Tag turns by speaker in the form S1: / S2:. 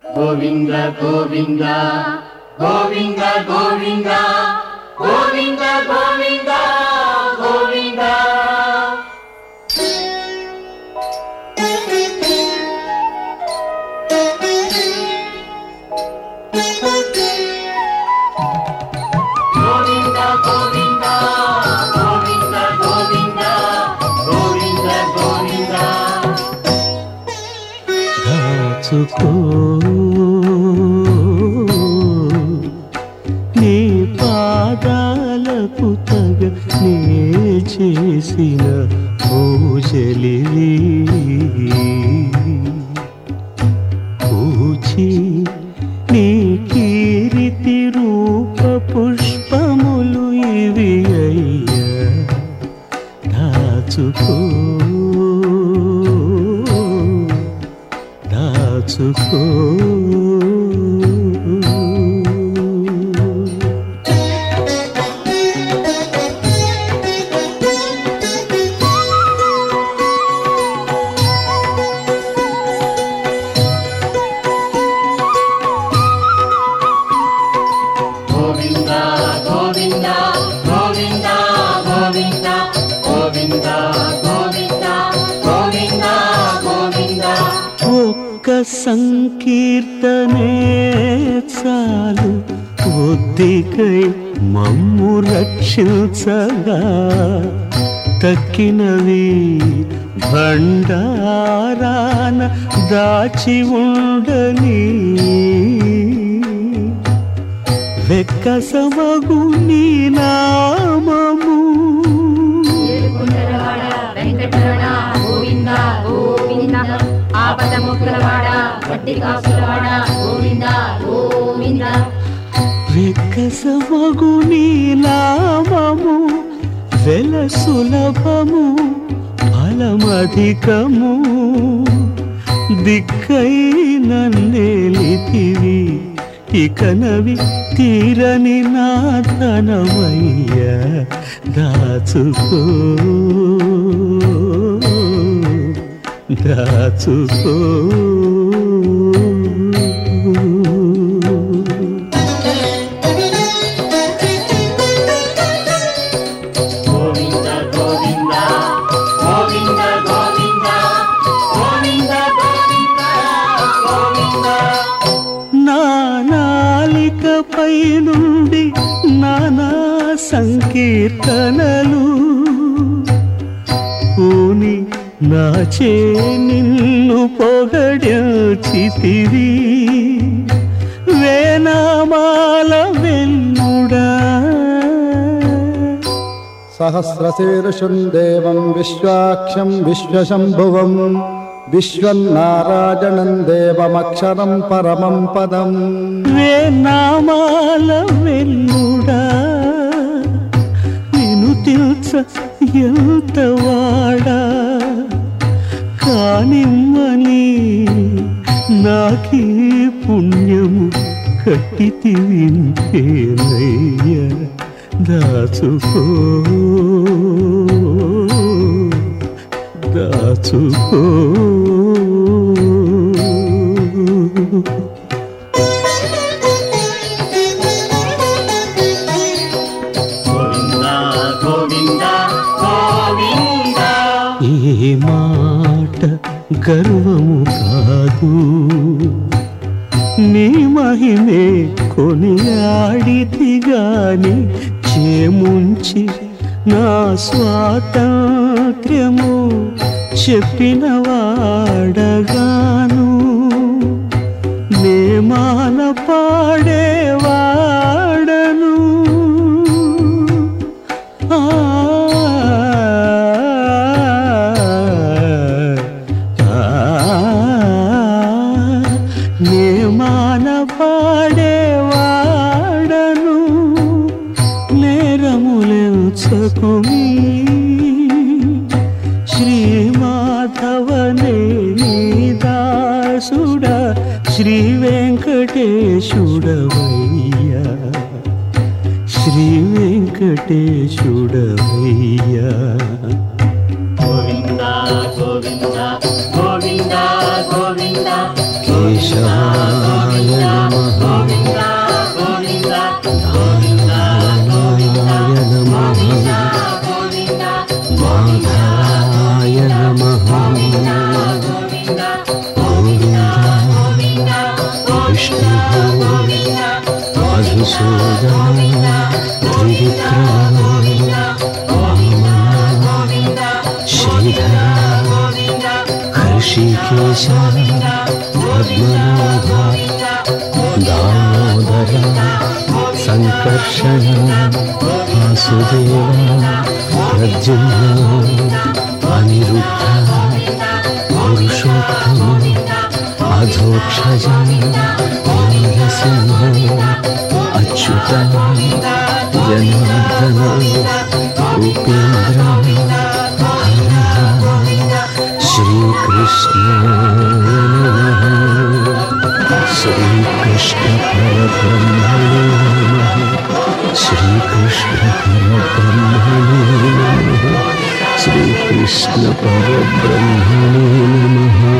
S1: గోవింద గోవింద గోవింద గోవింద గోవింద గోవింద గోవింద గోవింద గోవింద గోవింద గోవింద గోవింద గోవింద
S2: దాచుకో నీ పాదాలకు తగ నే చేసిన పూజలి పూచి నీ కీరితి రూప పుష్పములు ఇవి అయ్యా దాచుకో దాచుకో
S1: గోవింద గోవింద గోవింద గోవింద గోవింద గోవింద గోవింద గోవింద
S2: ఒక్క సంకీర్తనే చాలు బుద్ధికై మమ్ము రక్షించగా తక్కినవి భండారాన దాచి ఉండని వెక్కసమగు నీ నామము
S3: ఏడుకొండలవాడ వెంకటరమణ గోవింద గోవింద ఆపద ముక్కులవాడ వడ్డీ కాసులవాడ గోవింద గోవింద
S2: వెక్కసమగు నీ నామము వెల సులభము ఫలమధికము దిక్కై నన్నేలితివి ఇకనవి తీరని నా ధనమయ్య దాచుకో దాచుకో
S1: గోవింద గోవింద గోవింద గోవింద గోవింద గోవింద గోవింద
S2: నా నాలికపై నుండి నానా సంకీర్తనలు పూని నాచే నిన్ను పొగడిచితివి వేనామాల వెన్నుడా
S4: सहस्रशीर्षुं देवं विश्वाक्षं विश्वशम्भुवं विश्वन्नारायणं देवमक्षरं परमं पदम्
S2: వేనామాల వెన్నుడా నిను తెలుస ఎంత వాడా కానిమ్మని నాకీ పుణ్యము కట్టితి వింటేనయ్య దాచుకో దాచుకో
S1: గోవింద గోవింద గోవింద
S2: ఏ మాట గర్వము కాదు నీ మహిమే కొనియాడితి గాని చేముంచి నా స్వాతంత్ర్యము చెప్పిన వాడగాను నేమాన పాడేవాడను ఆ నేమాన పాడేవాడను నేరములెంచకుమి శ్రీమాధవనే దాసుడ శ్రీ వెంకటేశుడవయ్యా శ్రీ వెంకటేశుడవయ్యా
S1: గోవింద గోవింద గోవింద గోవింద
S2: కేశవా
S1: గోవింద గోవింద గోవింద
S2: నారాయణ
S1: గోవింద
S2: మాధవాయ నమ
S1: గోవింద
S2: గోవింద విష్ణు మధుసూదన త్రివిక్రమ వామన శ్రీధర హర్షికేశ పద్మనాభ దామోదర సంకర్షణ వాసుదేవ ప్రద్యుమ్న అనిరుద్ధ పురుషోత్తమ అధోక్షజ నరసింహ అచ్యుత జనార్దన ఉపేంద్ర హర శ్రీకృష్ణ శ్రీకృష్ణ పరబ్రహ్మణే నమః శ్రీకృష్ణ పరబ్రహ్మణే నమః శ్రీకృష్ణ పరబ్రహ్మణే నమః